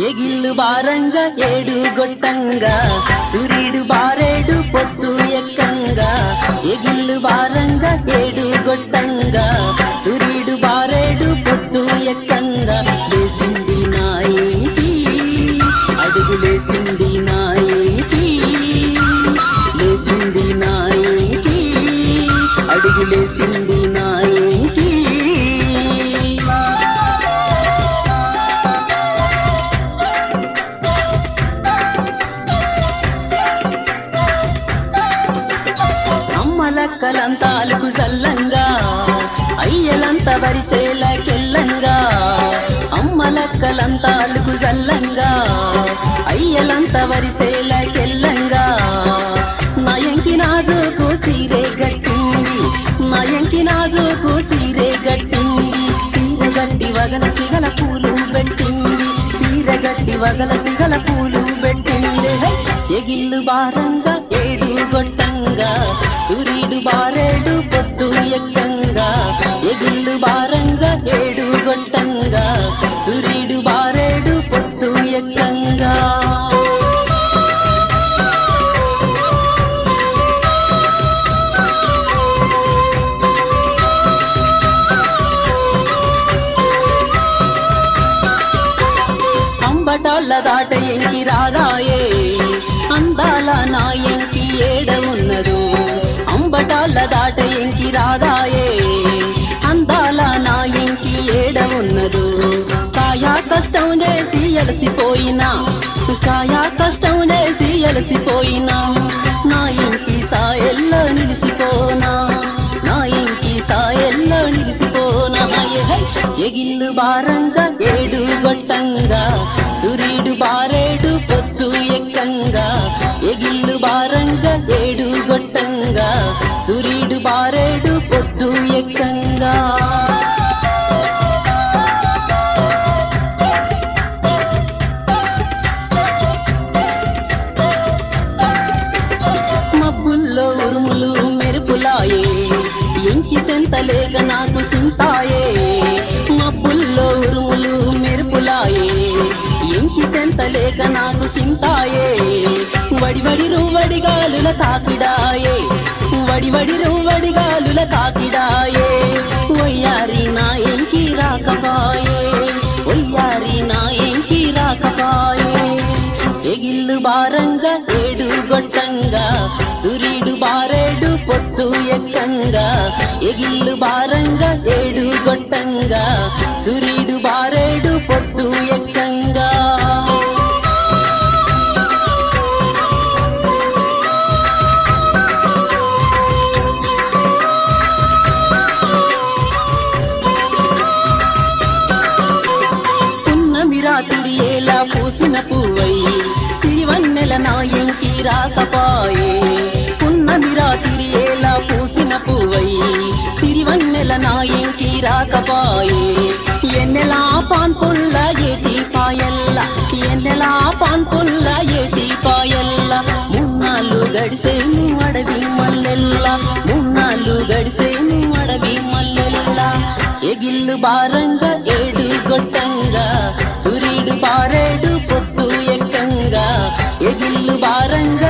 ఎగిల్లు బారంగా ఏడు గొట్టంగా సూర్యుడు బారేడు పొత్తు ఎక్కంగా ఎగిల్లు బారంగా ఏడు గొట్టంగా సూర్యుడు బారేడు పొత్తు ఎక్కంగా లేచింది నా ఇంటి అడుగు లేచింది నా ఇంటి లేచింది నా ఇంటి అడుగు లేచింది నా ఇంటి అమ్మలక్కలంతాలకు సల్లంగా అయ్యలంత వరిసేలకెల్లంగా అమ్మలక్కలంతాలకు సల్లంగా అయ్యలంత వరిసేలకెల్లంగా నయంకి నాజుకు సీరే గట్టింది నయంకి నాజుకు సీరే గట్టింది సీర గట్టి వగల సిగల పూలు పెట్టింది సీర గట్టి వగల సిగల పూలు పెట్టింది హై! ఎగిల్లు బారంగా ఏడు గొట్టంగా సూర్యుడు బారేడు పొత్తు ఎక్కంగా ఎగిల్లు బారంగా ఏడు గొట్టంగా సూర్యుడు బారేడు పొత్తు ఎక్కంగా అంబటాళ్ళ దాట ఎంకి రాదాయే అందాల నా ఎంకి ఏడ ఉన్నదు అంబటాళ్ళ దాట ఎంకి రాదాయే అందాల నా ఎంకి ఏడ ఉన్నదు కాయా కష్టం చేసి అలసిపోయినా కాయా కష్టం చేసి అలసిపోయినా నా ఇంటి సాయల్లో నిలిసిపోనా నా ఇంటి సాయల్లో నిలిసిపోనా ఏ హై! ఎగిల్లు బారంగా ఏడు గొట్టంగా సూర్యుడు బారేడు పొత్తు ఎక్కంగా ఎగిల్లు బారంగా ఏడు గొట్టంగా సూర్యుడు బారేడు పొత్తు ఎక్కంగా మబ్బుల్లో ఉరుములు మెరుపులాయే ఎంకి సెంతలేక నాకు సింతాయే మబ్బుల్లో ఉరుములు మెరుపులాయే ఎంకి సెంతలేక నాకు సింతాయే వడివడి రువ్వడి గాలుల తాకిడాయే వడివడి రువ్వడి గాలుల తాకిడాయే ఒయ్యారి నా ఎంకి రాకపాయే ఒయ్యారి నా ఎంకి రాకపాయే ఎగిల్లు బారంగా ఏడు గొట్టంగా సూర్యుడు బారేడు పొత్తు ఎక్కంగా ఎగిల్లు బారంగా ఏడు గొట్టంగా సూర్యుడు బారేడు పొత్తు ఎక్కంగా పున్నమి రాత్రి ఎలా పూసిన పువ్వై సిరివన్నెల నా ఇంకి రాకపాయే పున్నమి రాత్రి ఎలా పూసిన పువ్వై సిరివన్నెల నా ఇంకి రాకపాయే ఎన్నెలా పాన్ పుల్ల ఏటి పాయల్ల ఎన్నెలా పాన్ పుల్ల ఏటి పాయల్ల మున్నాళ్ళు గడిసేను అడవి మల్లెల్ల మున్నాళ్ళు గడిసేను అడవి మల్లెల్ల ఎగిల్లు బారంగా ఏడు గొట్టంగా సూర్యుడు బారేడు పొత్తు ఎక్కంగా ఎగిల్లు బారంగా